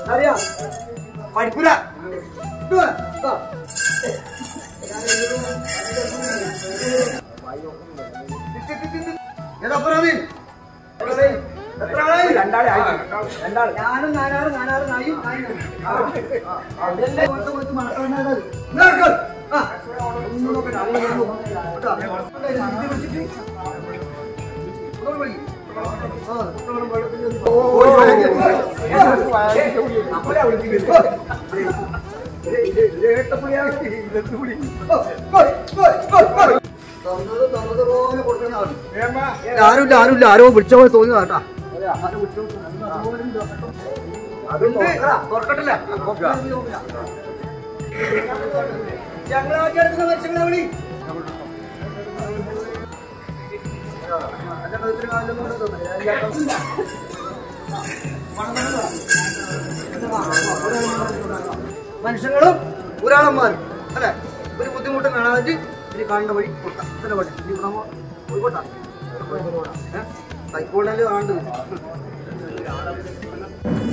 അറിയാ പഠിക്കൂല ഏതാ പ്രവീൺ എത്ര ആളായി രണ്ടാളെ ആയി. രണ്ടാള്. ഞാനും നാലാറ് നാലാറ് നായും നായും അതെല്ലാം കൊണ്ട് പോയിട്ട് മണക്കാണ്ടായത്. ഇതാക്ക്. ആ. ഒന്നും നോക്കണ്ട. അങ്ങനെ വന്നു. കേട്ടോ? ഇത് പിടിച്ചിട്ട് ഇങ്ങോട്ട് വിളി. ആ, ഇങ്ങോട്ട് വെള്ളത്തിൽ ഒന്ന് പോ. ഓ, ഓ, ഓ. നമ്മളെ വിളിക്കുന്നത്. ഏട്ടപ്പുളിയാണ് ഇതെന്ത് പുളി? ഓ, പോയ്, പോയ്, പോയ്, പോയ്. തന്നത് തന്നത് പോലെ കൊടുക്കുന്ന ആള്. ആരുമില്ല ആരുമില്ല ആരോ വിളിച്ച പോലെ തോന്നിയതാ കേട്ടാ ആരോ വിളിച്ച പോലെ തോന്നി. അതുപോലെ ഉണ്ട് കേട്ടോ. അതുണ്ട്. തുറക്കട്ടില്ല ഞങ്ങളാക്കി എടുക്കുന്ന മനുഷ്യങ്ങളെ വിളി മനുഷ്യങ്ങളും ഒരാളന്മാരും അല്ലെ ഒരു ബുദ്ധിമുട്ടും കാണാതെ ഇനി കാണുന്ന വഴി കൊടുക്കാം ഇത്ര വഴി ഇനി നമ്മ പോയിക്കോട്ടാ സൈക്കോളല്ലേ കാണേണ്ടത്